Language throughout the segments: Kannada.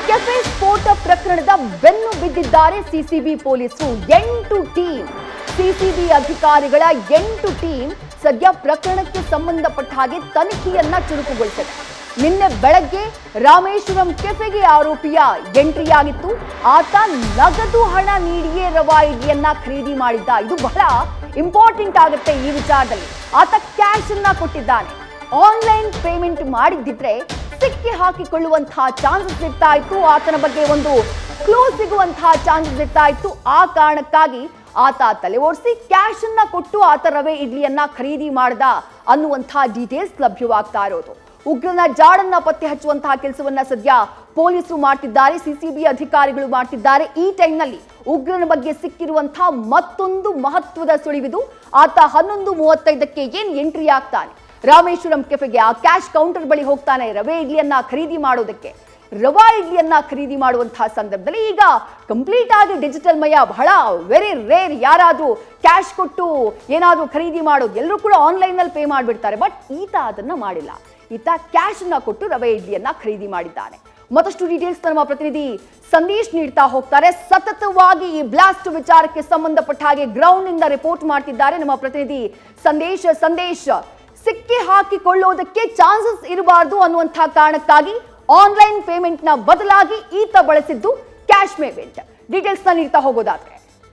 ಕೆಫೆ ಸ್ಫೋಟ ಪ್ರಕರಣದ ಬೆನ್ನು ಬಿದ್ದಿದ್ದಾರೆ ಸಿಸಿಬಿ ಪೊಲೀಸರು ಎಂಟು ಟೀಮ್ ಸಿಸಿಬಿ ಅಧಿಕಾರಿಗಳ ಎಂಟು ಟೀಮ್ ಸದ್ಯ ಪ್ರಕರಣಕ್ಕೆ ಸಂಬಂಧಪಟ್ಟ ಹಾಗೆ ತನಿಖೆಯನ್ನ ಚುರುಕುಗೊಳಿಸಿದೆ ನಿನ್ನೆ ಬೆಳಗ್ಗೆ ರಾಮೇಶ್ವರಂ ಕೆಫೆಗೆ ಆರೋಪಿಯ ಎಂಟ್ರಿಯಾಗಿತ್ತು ಆತ ನಗದು ಹಣ ನೀಡಿಯೇ ರವಾ ಇಡ್ಲಿಯನ್ನ ಖರೀದಿ ಮಾಡಿದ್ದ ಇದು ಬಹಳ ಇಂಪಾರ್ಟೆಂಟ್ ಆಗುತ್ತೆ ಈ ವಿಚಾರದಲ್ಲಿ ಆತ ಕ್ಯಾಶ್ ಅನ್ನ ಕೊಟ್ಟಿದ್ದಾನೆ ಆನ್ಲೈನ್ ಪೇಮೆಂಟ್ ಮಾಡಿದ್ದಿದ್ರೆ ಸಿಕ್ಕಿ ಹಾಕಿಕೊಳ್ಳುವಂತಹ ಚಾನ್ಸಸ್ ಇರ್ತಾ ಇತ್ತು ಆತನ ಬಗ್ಗೆ ಒಂದು ಕ್ಲೂ ಸಿಗುವಂತಹ ಚಾನ್ಸಸ್ ಇರ್ತಾ ಇತ್ತು ಆ ಕಾರಣಕ್ಕಾಗಿ ಆತ ತಲೆ ಓಡಿಸಿ ಕ್ಯಾಶ್ ಅನ್ನ ಕೊಟ್ಟು ಆತ ರವೆ ಇಡ್ಲಿಯನ್ನ ಖರೀದಿ ಮಾಡ್ದ ಅನ್ನುವಂತಹ ಡೀಟೇಲ್ಸ್ ಲಭ್ಯವಾಗ್ತಾ ಇರೋದು ಉಗ್ರನ ಜಾಡನ್ನ ಪತ್ತೆ ಹಚ್ಚುವಂತಹ ಕೆಲಸವನ್ನ ಸದ್ಯ ಪೊಲೀಸರು ಮಾಡ್ತಿದ್ದಾರೆ ಸಿಸಿಬಿ ಅಧಿಕಾರಿಗಳು ಮಾಡ್ತಿದ್ದಾರೆ ಈ ಟೈಮ್ನಲ್ಲಿ ಉಗ್ರನ ಬಗ್ಗೆ ಸಿಕ್ಕಿರುವಂತಹ ಮತ್ತೊಂದು ಮಹತ್ವದ ಸುಳಿವಿದು ಆತ ಹನ್ನೊಂದು ಮೂವತ್ತೈದಕ್ಕೆ ಏನ್ ಎಂಟ್ರಿ ಆಗ್ತಾನೆ ರಾಮೇಶ್ವರಂ ಕೆಫೆಗೆ ಆ ಕ್ಯಾಶ್ ಕೌಂಟರ್ ಬಳಿ ಹೋಗ್ತಾನೆ ರವೆ ಇಡ್ಲಿಯನ್ನ ಖರೀದಿ ಮಾಡೋದಕ್ಕೆ ರವಾ ಇಡ್ಲಿಯನ್ನ ಖರೀದಿ ಮಾಡುವಂತಹ ಸಂದರ್ಭದಲ್ಲಿ ಈಗ ಕಂಪ್ಲೀಟ್ ಆಗಿ ಡಿಜಿಟಲ್ ಮಯ ಬಹಳ ವೆರಿ ರೇರ್ ಯಾರಾದ್ರೂ ಕ್ಯಾಶ್ ಕೊಟ್ಟು ಏನಾದ್ರೂ ಖರೀದಿ ಮಾಡೋದು ಎಲ್ಲರೂ ಕೂಡ ಆನ್ಲೈನ್ ನಲ್ಲಿ ಪೇ ಮಾಡಿಬಿಡ್ತಾರೆ ಬಟ್ ಈತ ಅದನ್ನ ಮಾಡಿಲ್ಲ ಈತ ಕ್ಯಾಶ್ ಅನ್ನ ಕೊಟ್ಟು ರವೆ ಇಡ್ಲಿಯನ್ನ ಖರೀದಿ ಮಾಡಿದ್ದಾನೆ ಮತ್ತಷ್ಟು ಡೀಟೇಲ್ಸ್ ನಮ್ಮ ಪ್ರತಿನಿಧಿ ಸಂದೇಶ್ ನೀಡ್ತಾ ಹೋಗ್ತಾರೆ ಸತತವಾಗಿ ಈ ಬ್ಲಾಸ್ಟ್ ವಿಚಾರಕ್ಕೆ ಸಂಬಂಧಪಟ್ಟ ಹಾಗೆ ಗ್ರೌಂಡ್ ನಿಂದ ರಿಪೋರ್ಟ್ ಮಾಡ್ತಿದ್ದಾರೆ ನಮ್ಮ ಪ್ರತಿನಿಧಿ ಸಂದೇಶ್ ಸಂದೇಶ್ ಸಿಕ್ಕಿ ಹಾಕಿಕೊಳ್ಳೋದಕ್ಕೆ ಚಾನ್ಸಸ್ ಇರಬಾರ್ದು ಅನ್ನುವಂತಹ ಕಾರಣಕ್ಕಾಗಿ ಆನ್ಲೈನ್ ಪೇಮೆಂಟ್ ನ ಬದಲಾಗಿ ಈತ ಬಳಸಿದ್ದು ಕ್ಯಾಶ್ ಪೇಮೆಂಟ್ ಡೀಟೇಲ್ಸ್ ನ ನೀಡ್ತಾ ಹೋಗೋದಾದ್ರೆ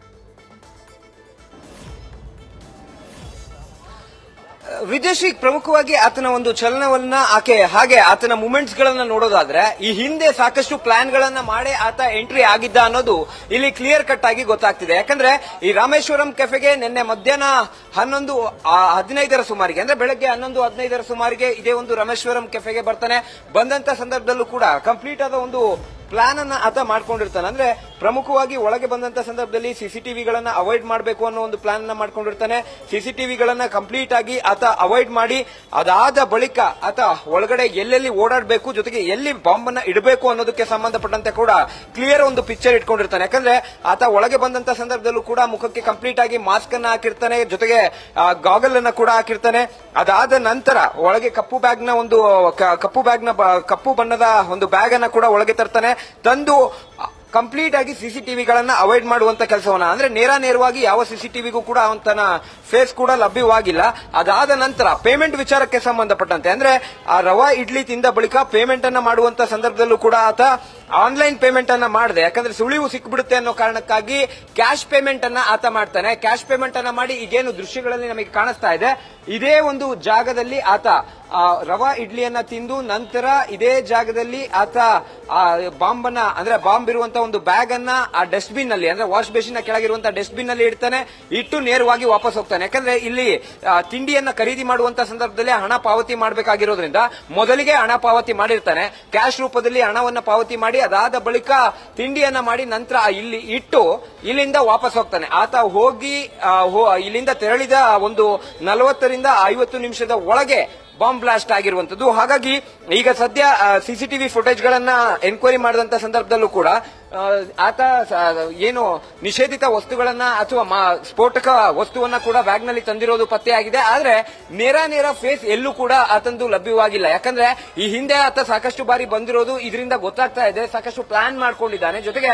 ವಿದೇಶಿ ಪ್ರಮುಖವಾಗಿ ಆತನ ಒಂದು ಚಲನವನ್ನ ಆಕೆ ಹಾಗೆ ಆತನ ಮೂಮೆಂಟ್ಸ್ ಗಳನ್ನ ನೋಡೋದಾದ್ರೆ ಈ ಹಿಂದೆ ಸಾಕಷ್ಟು ಪ್ಲಾನ್ ಗಳನ್ನ ಮಾಡಿ ಆತ ಎಂಟ್ರಿ ಆಗಿದ್ದ ಅನ್ನೋದು ಇಲ್ಲಿ ಕ್ಲಿಯರ್ ಕಟ್ ಆಗಿ ಗೊತ್ತಾಗ್ತಿದೆ ಯಾಕಂದ್ರೆ ಈ ರಾಮೇಶ್ವರಂ ಕೆಫೆಗೆ ನಿನ್ನೆ ಮಧ್ಯಾಹ್ನ ಹನ್ನೊಂದು ಆ, ಹದಿನೈದರ ಸುಮಾರಿಗೆ ಅಂದ್ರೆ ಬೆಳಗ್ಗೆ ಹನ್ನೊಂದು ಹದಿನೈದರ ಸುಮಾರಿಗೆ ಇದೇ ಒಂದು ರಾಮೇಶ್ವರಂ ಕೆಫೆಗೆ ಬರ್ತಾನೆ ಬಂದಂತ ಸಂದರ್ಭದಲ್ಲೂ ಕೂಡ ಕಂಪ್ಲೀಟ್ ಆದ ಒಂದು ಪ್ಲಾನ್ ಅನ್ನ ಆತ ಮಾಡ್ಕೊಂಡಿರ್ತಾನೆ ಅಂದ್ರೆ ಪ್ರಮುಖವಾಗಿ ಒಳಗೆ ಬಂದಂತ ಸಂದರ್ಭದಲ್ಲಿ ಸಿಸಿಟಿವಿಗಳನ್ನ ಅವಾಯ್ಡ್ ಮಾಡಬೇಕು ಅನ್ನೋ ಒಂದು ಪ್ಲಾನ್ ಅನ್ನ ಮಾಡ್ಕೊಂಡಿರ್ತಾನೆ ಸಿಸಿಟಿವಿಗಳನ್ನ ಕಂಪ್ಲೀಟ್ ಆಗಿ ಆತ ಅವಾಯ್ಡ್ ಮಾಡಿ ಅದಾದ ಬಳಿಕ ಆತ ಒಳಗಡೆ ಎಲ್ಲೆಲ್ಲಿ ಓಡಾಡಬೇಕು ಜೊತೆಗೆ ಎಲ್ಲಿ ಬಾಂಬ್ ಅನ್ನ ಇಡಬೇಕು ಅನ್ನೋದಕ್ಕೆ ಸಂಬಂಧಪಟ್ಟಂತೆ ಕೂಡ ಕ್ಲಿಯರ್ ಒಂದು ಪಿಕ್ಚರ್ ಇಟ್ಕೊಂಡಿರ್ತಾನೆ ಯಾಕಂದ್ರೆ ಆತ ಒಳಗೆ ಬಂದಂತ ಸಂದರ್ಭದಲ್ಲೂ ಕೂಡ ಮುಖಕ್ಕೆ ಕಂಪ್ಲೀಟ್ ಆಗಿ ಮಾಸ್ಕ್ ಅನ್ನ ಹಾಕಿರ್ತಾನೆ ಜೊತೆಗೆ ಗಾಗಲ್ ಅನ್ನ ಕೂಡ ಹಾಕಿರ್ತಾನೆ ಅದಾದ ನಂತರ ಒಳಗೆ ಕಪ್ಪು ಬ್ಯಾಗ್ ನ ಒಂದು ಕ- ಕಪ್ಪು ಬ್ಯಾಗ್ ನ ಬ- ಕಪ್ಪು ಬಣ್ಣದ ಒಂದು ಬ್ಯಾಗ್ ಅನ್ನ ಕೂಡ ಒಳಗೆ ತರ್ತಾನೆ ತಂದು ಕಂಪ್ಲೀಟ್ ಆಗಿ ಸಿಸಿಟಿವಿಗಳನ್ನ ಅವಾಯ್ಡ್ ಮಾಡುವಂತ ಕೆಲಸವನ್ನ ಅಂದ್ರೆ ನೇರ ನೇರವಾಗಿ ಯಾವ ಸಿಸಿಟಿವಿಗೂ ಕೂಡ ಅವನ ಫೇಸ್ ಕೂಡ ಲಭ್ಯವಾಗಿಲ್ಲ ಅದಾದ ನಂತರ ಪೇಮೆಂಟ್ ವಿಚಾರಕ್ಕೆ ಸಂಬಂಧಪಟ್ಟಂತೆ ಅಂದ್ರೆ ಆ ರವಾ ಇಡ್ಲಿ ತಿಂದ ಬಳಿಕ ಪೇಮೆಂಟ್ ಅನ್ನ ಮಾಡುವಂತ ಸಂದರ್ಭದಲ್ಲೂ ಕೂಡ ಆತ ಆನ್ಲೈನ್ ಪೇಮೆಂಟ್ ಅನ್ನ ಮಾಡಿದೆ ಯಾಕಂದ್ರೆ ಸುಳಿವು ಸಿಕ್ಬಿಡುತ್ತೆ ಅನ್ನೋ ಕಾರಣಕ್ಕಾಗಿ ಕ್ಯಾಶ್ ಪೇಮೆಂಟ್ ಅನ್ನ ಆತ ಮಾಡ್ತಾನೆ ಕ್ಯಾಶ್ ಪೇಮೆಂಟ್ ಅನ್ನ ಮಾಡಿ ಈಗೇನು ದೃಶ್ಯಗಳಲ್ಲಿ ನಮಗೆ ಕಾಣಿಸ್ತಾ ಇದೆ ಇದೇ ಒಂದು ಜಾಗದಲ್ಲಿ ಆತ ಆ, ರವಾ ಇಡ್ಲಿಯನ್ನ ತಿಂದು ನಂತರ ಇದೇ ಜಾಗದಲ್ಲಿ ಆತ ಆ ಬಾಂಬ್ ಅನ್ನ ಅಂದ್ರೆ ಬಾಂಬ್ ಇರುವಂತ ಒಂದು ಬ್ಯಾಗ್ ಅನ್ನ ಆ ಡಸ್ಟ್ಬಿನ್ ನಲ್ಲಿ ಅಂದ್ರೆ ವಾಶ್ ಬೇಸಿನ್ ನ ಕೆಳಗಿರುವಂತ ಡಸ್ಟ್ಬಿನ್ ನಲ್ಲಿ ಇಡ್ತಾನೆ ಇಟ್ಟು ನೇರವಾಗಿ ವಾಪಸ್ ಹೋಗ್ತಾನೆ ಯಾಕಂದ್ರೆ ಇಲ್ಲಿ ಆ, ತಿಂಡಿಯನ್ನ ಖರೀದಿ ಮಾಡುವಂತ ಸಂದರ್ಭದಲ್ಲಿ ಹಣ ಪಾವತಿ ಮಾಡಬೇಕಾಗಿರೋದ್ರಿಂದ ಮೊದಲಿಗೆ ಹಣ ಪಾವತಿ ಮಾಡಿರ್ತಾನೆ ಕ್ಯಾಶ್ ರೂಪದಲ್ಲಿ ಹಣವನ್ನ ಪಾವತಿ ಮಾಡಿ ಅದಾದ ಬಳಿಕ ತಿಂಡಿಯನ್ನ ಮಾಡಿ ನಂತರ ಇಲ್ಲಿ ಇಟ್ಟು ಇಲ್ಲಿಂದ ವಾಪಸ್ ಹೋಗ್ತಾನೆ ಆತ ಹೋಗಿ ಆ, ಹೋ- ಇಲ್ಲಿಂದ ತೆರಳಿದ ಒಂದು ನಲವತ್ತರಿಂದ ಐವತ್ತು ನಿಮಿಷದ ಒಳಗೆ ಬಾಂಬ್ ಬ್ಲಾಸ್ಟ್ ಆಗಿರುವಂತದ್ದು ಹಾಗಾಗಿ ಈಗ ಸದ್ಯ ಸಿಸಿಟಿವಿ ಫುಟೇಜ್ ಗಳನ್ನ ಎನ್ಕ್ವೈರಿ ಮಾಡಿದಂತ ಸಂದರ್ಭದಲ್ಲೂ ಕೂಡ ಆ, ಆತ ಸ- ಏನು ನಿಷೇಧಿತ ವಸ್ತುಗಳನ್ನ ಅಥವಾ ಮಾ- ಸ್ಫೋಟಕ ವಸ್ತುವನ್ನ ಕೂಡ ಬ್ಯಾಗ್ ನಲ್ಲಿ ತಂದಿರೋದು ಪತ್ತೆಯಾಗಿದೆ ಆದ್ರೆ ನೇರ ನೇರ ಫೇಸ್ ಎಲ್ಲೂ ಕೂಡ ಆತಂದು ಲಭ್ಯವಾಗಿಲ್ಲ ಯಾಕಂದ್ರೆ ಈ ಹಿಂದೆ ಆತ ಸಾಕಷ್ಟು ಬಾರಿ ಬಂದಿರೋದು ಇದರಿಂದ ಗೊತ್ತಾಗ್ತಾ ಇದೆ ಸಾಕಷ್ಟು ಪ್ಲಾನ್ ಮಾಡ್ಕೊಂಡಿದ್ದಾನೆ ಜೊತೆಗೆ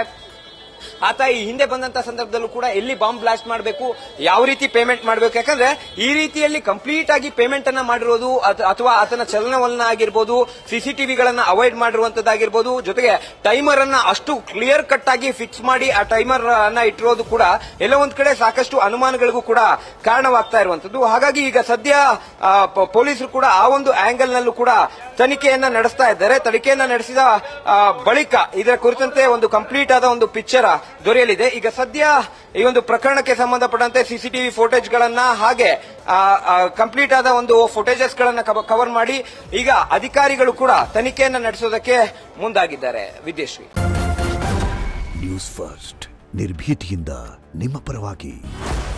ಆತ ಈ ಹಿಂದೆ ಬಂದಂತ ಸಂದರ್ಭದಲ್ಲೂ ಕೂಡ ಎಲ್ಲಿ ಬಾಂಬ್ ಬ್ಲಾಸ್ಟ್ ಮಾಡಬೇಕು ಯಾವ ರೀತಿ ಪೇಮೆಂಟ್ ಮಾಡಬೇಕು ಯಾಕಂದ್ರೆ ಈ ರೀತಿಯಲ್ಲಿ ಕಂಪ್ಲೀಟ್ ಆಗಿ ಪೇಮೆಂಟ್ ಅನ್ನ ಮಾಡಿರೋದು ಅಥ- ಅಥವಾ ಆತನ ಚಲನವಲನ ಆಗಿರ್ಬೋದು ಸಿಸಿಟಿವಿಗಳನ್ನ ಅವಾಯ್ಡ್ ಮಾಡಿರುವಂತದ್ದಾಗಿರ್ಬೋದು ಜೊತೆಗೆ ಟೈಮರ್ ಅನ್ನ ಅಷ್ಟು ಕ್ಲಿಯರ್ ಕಟ್ ಆಗಿ ಫಿಕ್ಸ್ ಮಾಡಿ ಆ ಟೈಮರ್ ಅನ್ನ ಇಟ್ಟಿರೋದು ಕೂಡ ಎಲ್ಲ ಒಂದ್ ಕಡೆ ಸಾಕಷ್ಟು ಅನುಮಾನಗಳಿಗೂ ಕೂಡ ಕಾರಣವಾಗ್ತಾ ಇರುವಂತದ್ದು ಹಾಗಾಗಿ ಈಗ ಸದ್ಯ ಆ, ಪ- ಪೊಲೀಸರು ಕೂಡ ಆ ಒಂದು ಆಂಗಲ್ ನಲ್ಲೂ ಕೂಡ ತನಿಖೆಯನ್ನ ನಡೆಸ್ತಾ ಇದ್ದಾರೆ ತನಿಖೆಯನ್ನ ನಡೆಸಿದ ಆ, ಬಳಿಕ ಇದರ ಕುರಿತಂತೆ ಒಂದು ಕಂಪ್ಲೀಟ್ ಆದ ಒಂದು ಪಿಕ್ಚರ್ ದೊರೆಯಲಿದೆ ಈಗ ಸದ್ಯ ಈ ಒಂದು ಪ್ರಕರಣಕ್ಕೆ ಸಂಬಂಧಪಟ್ಟಂತೆ ಸಿಸಿಟಿವಿ ಫೋಟೇಜ್ ಗಳನ್ನ ಹಾಗೆ ಕಂಪ್ಲೀಟ್ ಆದ ಒಂದು ಫುಟೇಜಸ್ ಗಳನ್ನ ಕವರ್ ಮಾಡಿ ಈಗ ಅಧಿಕಾರಿಗಳು ಕೂಡ ತನಿಖೆಯನ್ನ ನಡೆಸೋದಕ್ಕೆ ಮುಂದಾಗಿದ್ದಾರೆ ವಿದ್ಯಶ್ರೀ ನ್ಯೂಸ್ ಫಸ್ಟ್ ನಿರ್ಭೀತಿಯಿಂದ ನಿಮ್ಮ ಪರವಾಗಿ